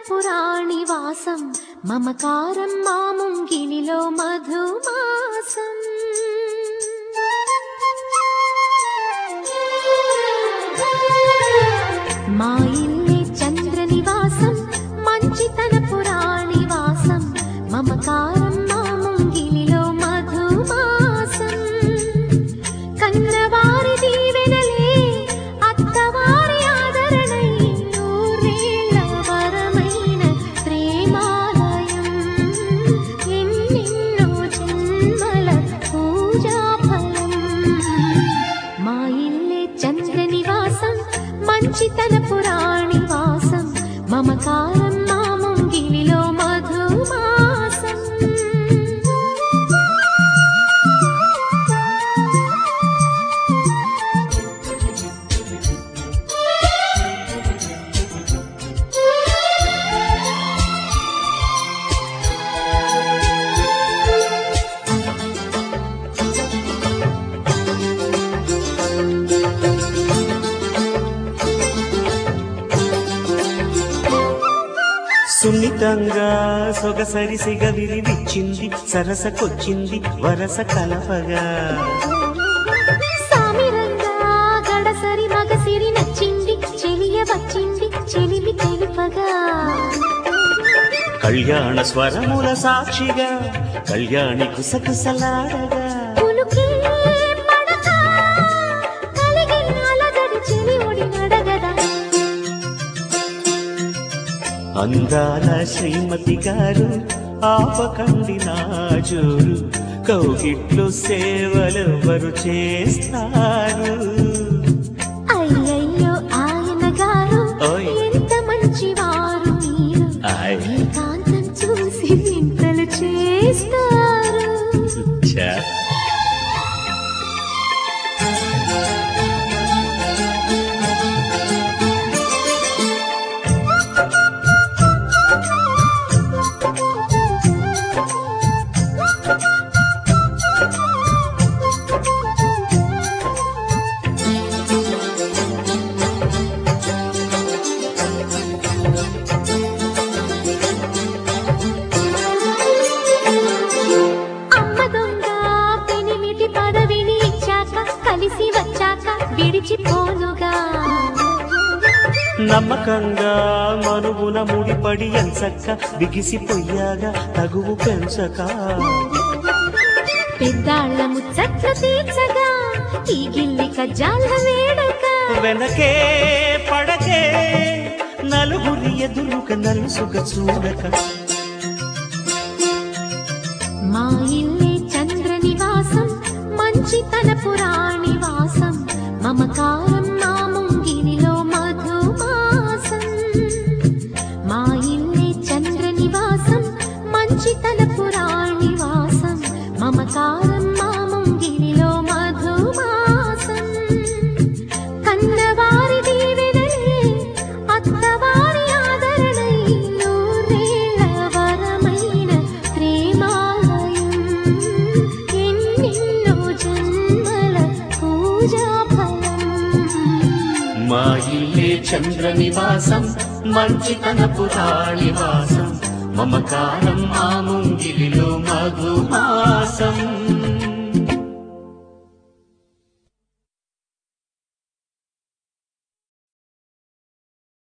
పురాణి వాసం మమకారం మాముంగిలిలో మధుమాసం మా ఇల్లే చంద్ర నివాసం మంచితన పురాణి వాసం మమకారం మాముంగిలిలో మధుమాసం కన్నవారి దీవెనలే అత్తవారి ఆదరణై నూరేళ్ల వరమైన ప్రేమాలయం ఎన్నెన్నో జన్మల పూజాఫలం మా ఇల్లే చంద్ర నివాసం మంచితన పురాణి వాసం మమకారం మాముంగిలిలో మధుమాసం సున్నితంగా సొగసరి సిగ విరివిచ్చింది సరసకొచ్చింది వరస కలపగా సామిరంగా గడసరి మగసిరి నచ్చింది చెలియ వచ్చింది చెలిమి తెలుపగా కళ్యాణ స్వరముల సాక్షిగా కళ్యాణి కుసకుసలాడగా పులుకే పడక కలిగి అలగడి చెలి ఒడి నడగదా అందాల శ్రీమతి గారు ఆపకండి నా జోరు కౌగిట్లు సేవలెవరు చేస్తారు అయ్యయ్యో ఆయన గారు ఓయ్. ఎంత మంచివారు మీరు ఆయ్. ఏకాంతం చూసి వింతలు చేస్తారు ఛా. అమ్మ దొంగ పెనిమిటి పదవిని ఇచ్చాక కలిసి వచ్చాక విడిచిపోనుగా నమ్మకంగా మనువున ముడిపడి ఎంచక్క బిగిసిపోయాగా తగువు పెంచక పెద్దాళ్ళ ముచ్చట్లు తీర్చగా ఈ గిల్లి కజ్జాల వేడక వెనకే పడకే నలుగురి ఎదురుక నలుసుగ చూడక మా ఇల్లే చంద్ర నివాసం మంచితన పురాణి వాసం మమకారం మా ముంగిరిలో మధుమాసం మా ఇల్లే చంద్ర నివాసం మంచితన పురాణి వాసం మమకారం మా ముంగిరిలో మధుమాసం కన్నవారి దీవెనలే అత్తవారి ఆదరణై నూరేళ్ల వరమైన ప్రేమాలయం ఎన్నెన్నో జన్మల పూజాఫలం మా ఇల్లే చంద్ర నివాసం మంచితన పురాణివాసం మమకారం మా ముంగిలిలో మధుమాసం